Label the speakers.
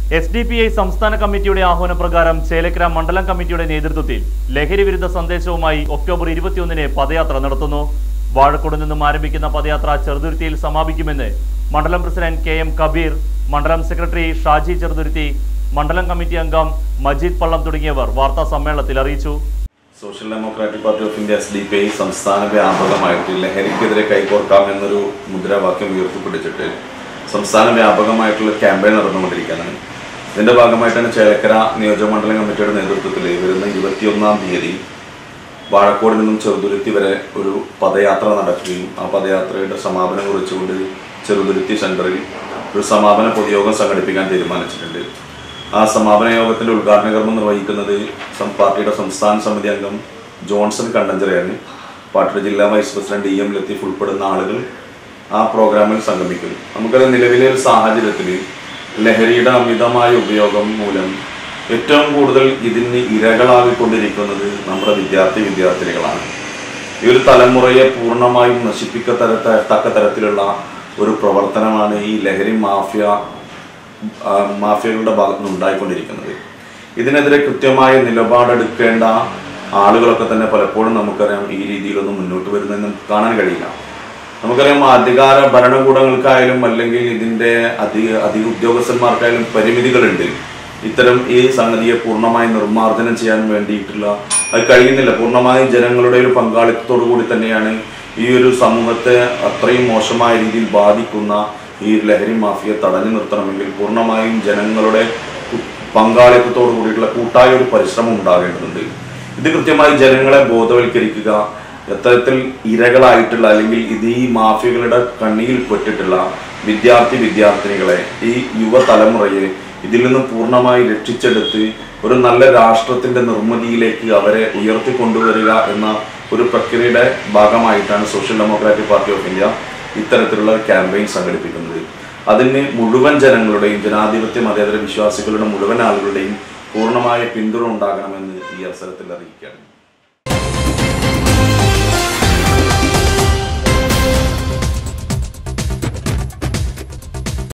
Speaker 1: S D P I സംസ്ഥാന കമ്മിറ്റിയുടെ ആഹ്വാനപ്രകാരം ചേലക്കര മണ്ഡലം കമ്മിറ്റിയുടെ നേതൃത്വത്തിൽ ലഹരി വിരുദ്ധ സന്ദേശവുമായി ഒക്ടോബർ ഇരുപത്തിയൊന്നിന് പദയാത്ര നടത്തുന്നു വാഴക്കോട് നിന്നും ആരംഭിക്കുന്ന പദയാത്ര ചെറുതുരുത്തിയിൽ സമാപിക്കുമെന്ന് മണ്ഡലം പ്രസിഡന്റ് കെ എം കബീർ മണ്ഡലം സെക്രട്ടറി ഷാജി ചെറുതുരുത്തി മണ്ഡലം കമ്മിറ്റി അംഗം മജീദ് പള്ളം തുടങ്ങിയവർ വാർത്താ സമ്മേളനത്തിൽ അറിയിച്ചു
Speaker 2: Social Democratic Party of India S D P I സംസ്ഥാന വ്യാപകമായിട്ട് ലഹരിക്കെതിരെ കൈകോർക്കാം എന്നൊരു മുദ്രാവാക്യം ഉയർത്തിപ്പിടിച്ചിട്ട് സംസ്ഥാന വ്യാപകമായിട്ടുള്ള ക്യാമ്പയിൻ നടന്നുകൊണ്ടിരിക്കുകയാണ് ഇതിന്റെ ഭാഗമായിട്ടാണ് ചേലക്കര നിയോജകമണ്ഡലം കമ്മിറ്റിയുടെ നേതൃത്വത്തിൽ വരുന്ന ഇരുപത്തിയൊന്നാം തീയതി വാഴക്കോട് നിന്നും ചെറുതുരുത്തി വരെ ഒരു പദയാത്ര നടക്കുകയും ആ പദയാത്രയുടെ സമാപനം കുറിച്ചുകൊണ്ട് ചെറുതുരുത്തി സെന്ററിൽ ഒരു സമാപന പൊതുയോഗം സംഘടിപ്പിക്കാൻ തീരുമാനിച്ചിട്ടുണ്ട് ആ സമാപന യോഗത്തിന്റെ ഉദ്ഘാടന കർമ്മം നിർവഹിക്കുന്നത് സം- പാർട്ടിയുടെ സംസ്ഥാന സമിതി അംഗം ജോൺസൺ കണ്ടഞ്ചറയാണ് പാർട്ടിയുടെ ജില്ലാ vice president E M Latheef ഉൾപ്പെടുന്ന ആളുകൾ ആ പ്രോഗ്രാമിൽ സംഗമിക്കും നമുക്കത് നിലവിലെ ഒരു സാഹചര്യത്തിൽ ലഹരിയുടെ അമിതമായ ഉപയോഗം മൂലം ഏറ്റവും കൂടുതൽ ഇതിന് ഇരകളാകിക്കൊണ്ടിരിക്കുന്നത് നമ്മുടെ വിദ്യാർത്ഥി വിദ്യാർത്ഥിനികളാണ് ഈ ഒരു തലമുറയെ പൂർണ്ണമായും നശിപ്പിക്കത്തരത്ത തക്ക തരത്തിലുള്ള ഒരു പ്രവർത്തനമാണ് ഈ ലഹരി മാഫിയ ആ, മാഫിയകളുടെ ഭാഗത്ത് നിന്ന് ഉണ്ടായിക്കൊണ്ടിരിക്കുന്നത് ഇതിനെതിരെ കൃത്യമായ നിലപാടെടുക്കേണ്ട ആളുകളൊക്കെ തന്നെ പലപ്പോഴും നമുക്കറിയാം ഈ രീതിയിലൊന്നും മുന്നോട്ട് വരുന്നതെന്ന് നമുക്ക് കാണാൻ കഴിയില്ല നമുക്കറിയാം അധികാര ഭരണകൂടങ്ങൾക്കായാലും അല്ലെങ്കിൽ ഇതിന്റെ അധിക അധിക ഉദ്യോഗസ്ഥന്മാർക്കായാലും പരിമിതികളുണ്ട് ഇത്തരം ഈ സംഗതിയെ പൂർണ്ണമായി നിർമ്മാർജ്ജനം ചെയ്യാൻ വേണ്ടിയിട്ടുള്ള അത് കഴിയുന്നില്ല പൂർണ്ണമായും ജനങ്ങളുടെ ഒരു പങ്കാളിത്തത്തോടു കൂടി തന്നെയാണ് ഈ ഒരു സമൂഹത്തെ അത്രയും മോശമായ രീതിയിൽ ബാധിക്കുന്ന ഈ ലഹരി മാഫിയെ തടഞ്ഞു നിർത്തണമെങ്കിൽ പൂർണ്ണമായും ജനങ്ങളുടെ കു- പങ്കാളിത്തത്തോടു കൂടിയിട്ടുള്ള കൂട്ടായ ഒരു പരിശ്രമം ഉണ്ടാകേണ്ടതുണ്ട് ഇത് കൃത്യമായി ജനങ്ങളെ ബോധവൽക്കരിക്കുക എത്തരത്തിൽ ഇരകളായിട്ടുള്ള അല്ലെങ്കിൽ ഇത് ഈ മാഫിയകളുടെ കണ്ണിയിൽ പെട്ടിട്ടുള്ള വിദ്യാർത്ഥി വിദ്യാർത്ഥിനികളെ ഈ യുവതലമുറയെ ഇതിൽ നിന്ന് പൂർണ്ണമായി രക്ഷിച്ചെടുത്ത് ഒരു നല്ല രാഷ്ട്രത്തിന്റെ നിർമ്മിതിയിലേക്ക് അവരെ ഉയർത്തിക്കൊണ്ടുവരിക എന്ന ഒരു പ്രക്രിയയുടെ ഭാഗമായിട്ടാണ് Social Democratic Party of India ഇത്തരത്തിലുള്ള ക്യാമ്പയിൻ സംഘടിപ്പിക്കുന്നത് അതിന് മുഴുവൻ ജനങ്ങളുടെയും ജനാധിപത്യ മതേതര വിശ്വാസികളുടെ മുഴുവൻ ആളുകളുടെയും പൂർണ്ണമായ പിന്തുണ ഉണ്ടാകണമെന്ന് ഈ അവസരത്തിൽ അറിയിക്കുകയാണ്